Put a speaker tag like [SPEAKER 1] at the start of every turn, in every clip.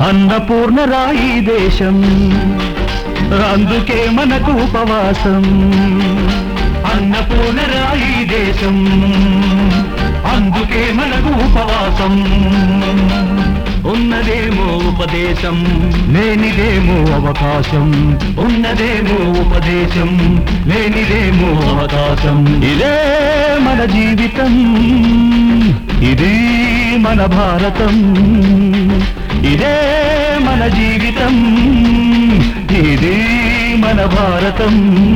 [SPEAKER 1] అన్నపూర్ణ రాయి దేశం అందుకే మనకు ఉపవాసం అన్నపూర్ణ రాయి దేశం అందుకే మనకు ఉపవాసం ఉన్నదేమో ఉపదేశం లేనిదేమో అవకాశం ఉన్నదేమో ఉపదేశం లేనిదేమో అవకాశం ఇదే మన జీవితం ఇది మన భారతం ఇదే మన జీవితం ఇది మన భారతం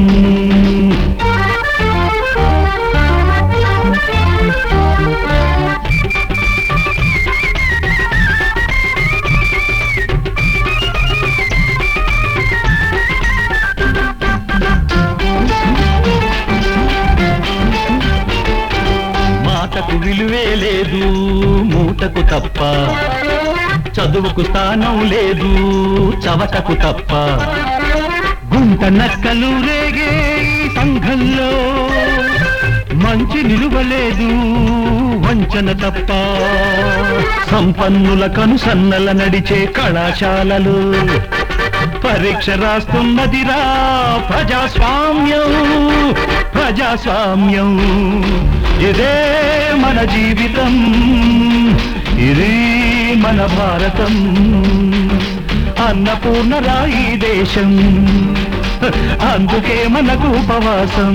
[SPEAKER 1] మాటకు విలువే లేదు మూటకు తప్ప చదువుకు స్థానం లేదు చవటకు తప్ప గుంట నక్కలు రేగే ఈ సంఘంలో మంచి నిలువలేదు వంచన తప్ప సంపన్నుల కనుసన్నల నడిచే కళాశాలలు పరీక్ష రాస్తున్నదిరా ప్రజాస్వామ్యం ప్రజాస్వామ్యం ఇదే మన జీవితం ఇది మన భారతం అన్నపూర్ణ రాయి దేశం అందుకే మనకు ఉపవాసం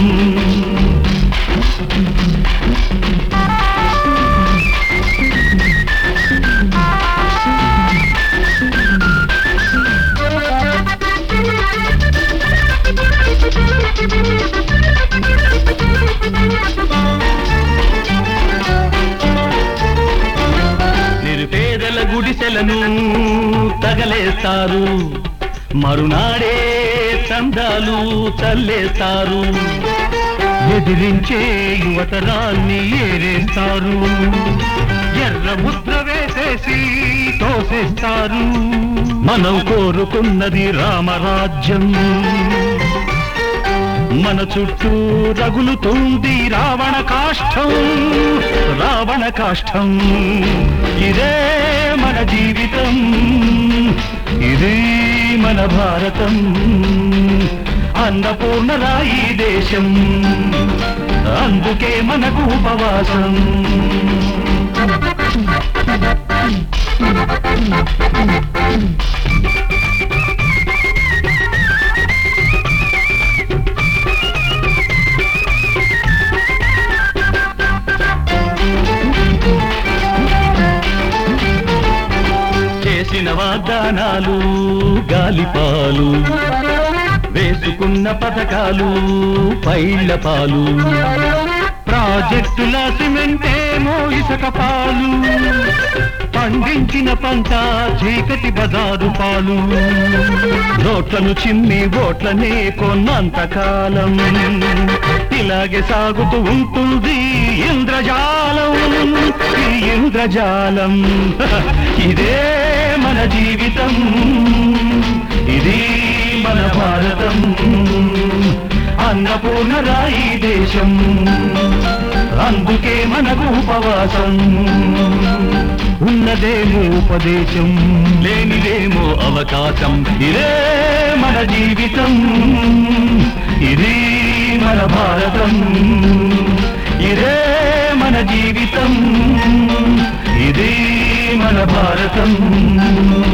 [SPEAKER 1] నిరుపేదల గుడిసెలను తగలేస్తారు మరునాడే చందాలు చల్లేస్తారు ఎదిరించే యువతరాన్ని ఏరేస్తారు ఎర్ర ముద్ర వేసేసి తోసేస్తారు మనం కోరుకున్నది రామరాజ్యం మన చుట్టూ రగులుతుంది రావణ కాష్టం రావణ కాష్టం ఇదే మన జీవితం ఇదే మన భారతం అన్నపూర్ణ రాయి దేశం అందుకే మనకు ఉపవాసం చేసిన వాగ్దానాలు గాలిపాలు వేసుకున్న పథకాలు పైళ్ల పాలు ప్రాజెక్టుల సిమెంటేమో ఇసుక పాలు పండించిన పంట చీకటి బజారు పాలు నోట్లను చిమ్మి ఓట్లనే కొన్నంత కాలం ఇలాగే సాగుతూ ఉంటుంది ఇంద్రజాలం ఈ ఇంద్రజాలం ఇదే మన జీవితం ఇది మన భారతం అన్నపూర్ణ రాయి దేశం అందుకే మనకు ఉపవాసం ఉన్నదేమో ఉపదేశం లేనిదేమో అవకాశం ఇదే మన జీవితం ఇది మన భారతం ఇదే మన జీవితం ఇది మన భారతం